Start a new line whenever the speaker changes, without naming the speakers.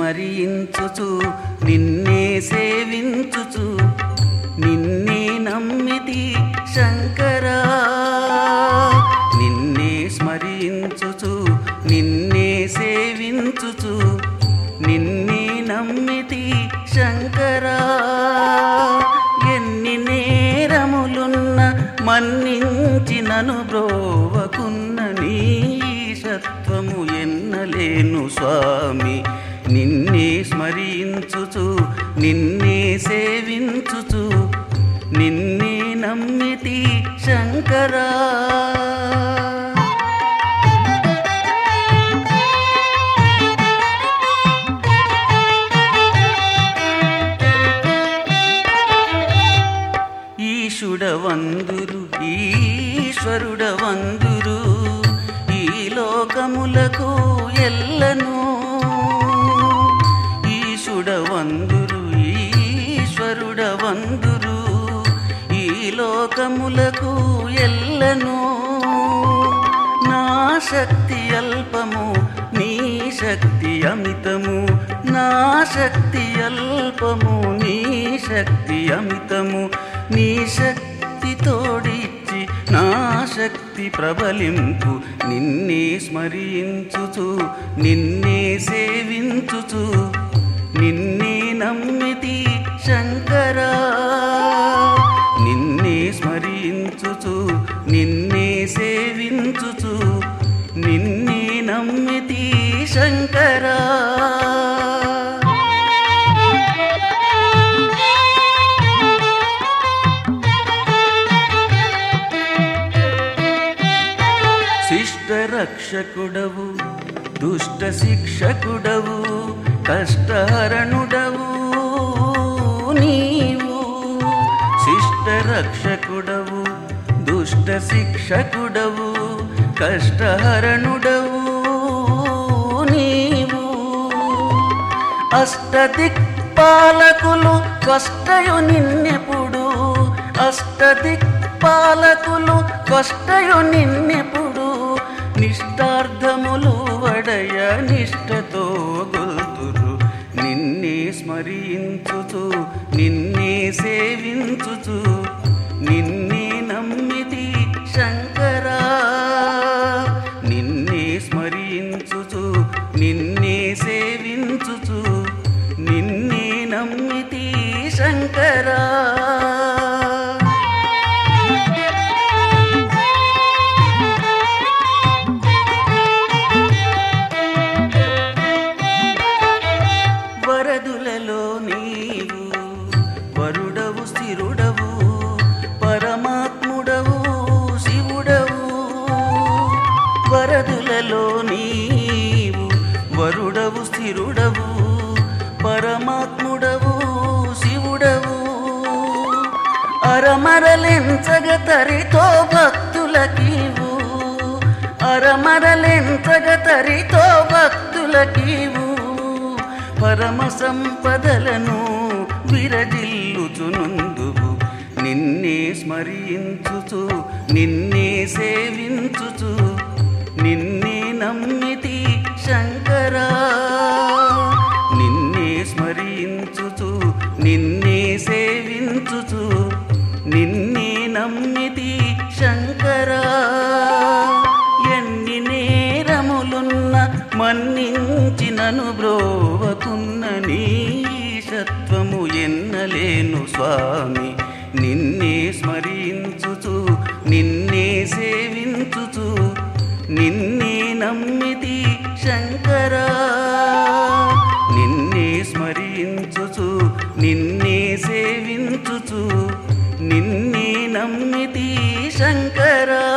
స్మరించుచు నిన్నే సేవించుచు నిన్నే నమ్మితి శంకరా నిన్నే స్మరించుచు నిన్నే సేవించుచు నిన్నే నమ్మితి శంకరా ఎన్ని నేరములున్న మన్నించి నను బ్రోవకున్న నీ సత్వము ఎన్నలేను స్వామి నిన్నే స్మరించుచు నిన్నే సేవించుచు నిన్నే నమ్మితి శంకరా ఈశుడవందురు ఈశ్వరుడవందురు ఈ లోకములకు ఎల్లను ఈశుడవందురు ఈశ్వరుడవందురు ఈ లోకములకు ఎల్లను నా శక్తి అల్పము నీ శక్తి అమితము నా శక్తి అల్పము నీ శక్తి అమితము నీ శక్తి తోడిచ్చి నా శక్తి ప్రబలింపు నిన్నే స్మరించుచు నిన్నే సేవించుచు నిన్నే నమ్మితి శంకరా నిన్నే స్మరించుచు నిన్నే సేవించుచు నిన్నే నమ్మితి శంకరా శిష్ట రక్షకుడవు దుష్ట శిక్షకుడవు కష్టహరణుడవు నీవు శిష్ట రక్షకుడవు దుష్ట శిక్షకుడవు కష్టహరణుడవు నీవు అష్టదిక్పాలకులు కష్టయు నిన్నెప్పుడు అష్టదిక్పాలకులు కష్టయు నిన్నెప్పుడు నిష్టార్థములు వడయ నిష్టతో గొల్తురు నిన్నే స్మరించుచు నిన్నే సేవించుచు నిన్నే నమ్మితి శంకరా నిన్నే స్మరించుచు నిన్నే సేవించుచు నిన్నే నమ్మితి శంకరా వరదులలో నీవు వరుడవు స్థిరుడవు పరమాత్ముడవు శివుడవు వరదులలో నీవు వరుడవు స్థిరుడవు పరమాత్ముడవు శివుడవు అరమరలించగ తరితో భక్తులకీవు అరమరలించగ తరితో భక్తులకీవు పరమ సంపదలను విరజిల్లుచునుందువు నిన్నే స్మరించుచు నిన్నే సేవించుచు నిన్నే నమ్మితి శంకరా నిన్నే స్మరించుచు నిన్నే సేవించుచు నిన్నే నమ్మితి శంకరా ఎన్ని నేరములున్న మన్నించినను బ్రోవకున్న నీ సత్వము ఎన్నలేను స్వామి నిన్నే స్మరించుచు నిన్నే సేవించుచు నిన్నే నమ్మితి శంకరా నిన్నే స్మరించుచు నిన్నే సేవించుచు నిన్నే నమ్మితి శంకరా